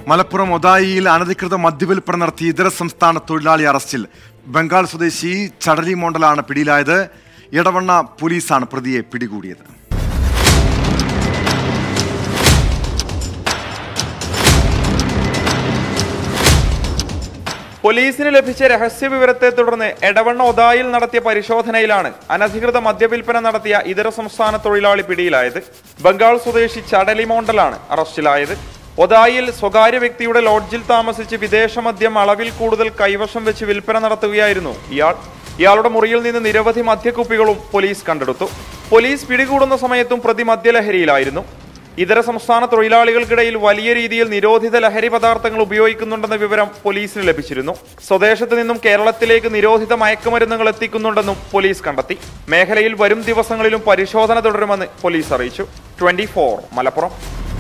മലപ്പുറം ഒതായിയിൽ അനധികൃത മദ്യവിൽപ്പന നടത്തി ഇതര സംസ്ഥാന തൊഴിലാളി അറസ്റ്റിൽ ബംഗാൾ സ്വദേശി ചടലി മോണ്ടലാണ് പിടിയിലായത് ഇടവണ്ണ പോലീസാണ് പ്രതിയെ പിടികൂടിയത് പോലീസിന് ലഭിച്ച രഹസ്യ വിവരത്തെ തുടർന്ന് എടവണ്ണ ഒതായിൽ നടത്തിയ പരിശോധനയിലാണ് അനധികൃത മദ്യവിൽപ്പന നടത്തിയ ഇതര സംസ്ഥാന തൊഴിലാളി പിടിയിലായത് ബംഗാൾ സ്വദേശി ചടലി മോണ്ടലാണ് അറസ്റ്റിലായത് ഒതായിൽ സ്വകാര്യ വ്യക്തിയുടെ ലോഡ്ജിൽ താമസിച്ച് വിദേശ മദ്യം അളവിൽ കൂടുതൽ കൈവശം വെച്ച് വിൽപ്പന നടത്തുകയായിരുന്നു ഇയാൾ ഇയാളുടെ മുറിയിൽ നിന്ന് നിരവധി മദ്യക്കുപ്പികളും പോലീസ് കണ്ടെടുത്തു പോലീസ് പിടികൂടുന്ന സമയത്തും പ്രതി മദ്യലഹരിയിലായിരുന്നു ഇതര സംസ്ഥാന തൊഴിലാളികൾക്കിടയിൽ വലിയ രീതിയിൽ നിരോധിത ലഹരി പദാർത്ഥങ്ങൾ ഉപയോഗിക്കുന്നുണ്ടെന്ന വിവരം പോലീസിന് ലഭിച്ചിരുന്നു സ്വദേശത്ത് നിന്നും കേരളത്തിലേക്ക് നിരോധിത മയക്കുമരുന്നുകൾ എത്തിക്കുന്നുണ്ടെന്നും പോലീസ് കണ്ടെത്തി മേഖലയിൽ വരും ദിവസങ്ങളിലും പരിശോധന തുടരുമെന്ന് പോലീസ് അറിയിച്ചു ട്വന്റി മലപ്പുറം